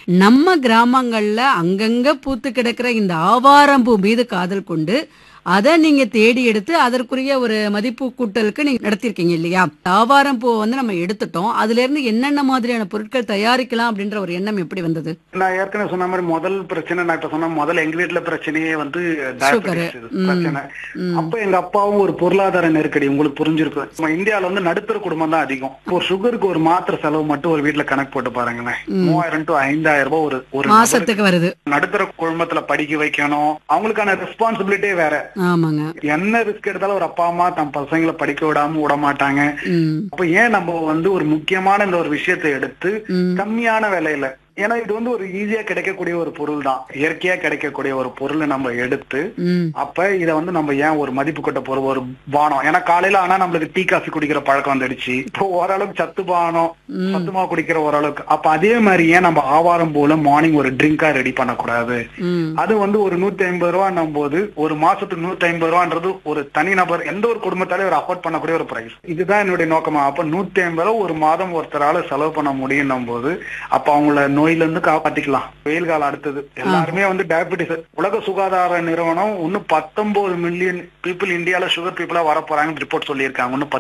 நம்ம கிராமங்கள்ல அங்கங்க பூத்து கிடக்கிற இந்த ஆவாரம்பூ மீது காதல் கொண்டு அதை நீங்க தேடி எடுத்து அதற்குரிய ஒரு மதிப்பு கூட்டலுக்கு நீங்க நடத்திருக்கீங்க இல்லையா ஆவாரம் பூவை வந்து நம்ம எடுத்துட்டோம் அதுல இருந்து என்னென்ன மாதிரியான பொருட்கள் தயாரிக்கலாம் அப்படின்ற ஒரு எண்ணம் எப்படி வந்தது நான் ஏற்கனவே சொன்ன மாதிரி முதல் பிரச்சனை நான் இப்ப சொன்ன முதல்ல எங்க வீட்டுல பிரச்சனையே வந்து diabetes இது ம். பிரச்சனை அப்ப எங்க அப்பாவும் ஒரு பொருளாதார நெருக்கடி உங்களுக்கு புரிஞ்சிருக்கும் நம்ம இந்தியால வந்து நடுத்தர குடும்பம் தான் அதிகம் இப்போ ஒரு சுகருக்கு ஒரு மாத்திரை செலவு மட்டும் ஒரு வீட்டுல கணக்கு போட்டு பாருங்களேன் மூவாயிரம் டு ஐந்தாயிரம் ரூபாய் ஒரு ஒரு நபருக்கு மாசத்துக்கு வருது நடுத்தர குடும்பத்துல படிக்க வைக்கணும் அவங்களுக்கான ரெஸ்பான்சிபிலிட்டியே வேற ஆமாங்க என்ன ரிஸ்க் எடுத்தாலும் ஒரு அப்பா அம்மா தம் பசங்களை படிக்க விடாம விட மாட்டாங்க ம் அப்ப ஏன் நம்ம வந்து ஒரு முக்கியமான இந்த ஒரு விஷயத்தை எடுத்து ம். கம்மியான விலையில ஏன்னா இது வந்து ஒரு ஈஸியா கிடைக்கக்கூடிய ஒரு பொருள் தான் இயற்கையா கிடைக்கக்கூடிய ஒரு பொருளை நம்ம எடுத்து ம் அப்ப இத வந்து நம்ம ஏன் ஒரு மதிப்பு கொட்ட போற ஒரு பானம் ஏன்னா காலையில ஆனா நம்மளுக்கு டீ காஃபி குடிக்கிற பழக்கம் வந்துடுச்சு இப்போ ஓரளவுக்கு சத்து பானம் சத்துமா குடிக்கிற ஓரளவுக்கு அப்ப அதே மாதிரி ஏன் நம்ம ஆவாரம் போல மார்னிங் ஒரு ட்ரிங்கா ரெடி பண்ணக்கூடாது ம் அது வந்து ஒரு நூத்தி ஐம்பது ரூபான்னும் போது ஒரு மாசத்துக்கு நூத்தி ஐம்பது ரூபான்றது ஒரு தனிநபர் எந்த ஒரு குடும்பத்தாலே ஒரு அஃபோர்ட் பண்ணக்கூடிய ஒரு பிரைஸ் இதுதான் என்னுடைய நோக்கமா அப்ப நூத்தி ஐம்பது ரூபா ஒரு மாதம் ஒருத்தரால செலவு பண்ண முடியும் போது அப்ப அவங்கள நோயில இருந்து காப்பாத்திக்கலாம் வெயில் காலம் அடுத்தது எல்லாருமே வந்து டயபெட்டிஸ் உலக சுகாதார நிறுவனம் இன்னும் பத்தொன்பது மில்லியன் பீப்புள் இந்தியால சுகர் பீப்புளா வர போறாங்கன்னு ரிப்போர்ட் சொல்லியிருக்காங்க இன்னும்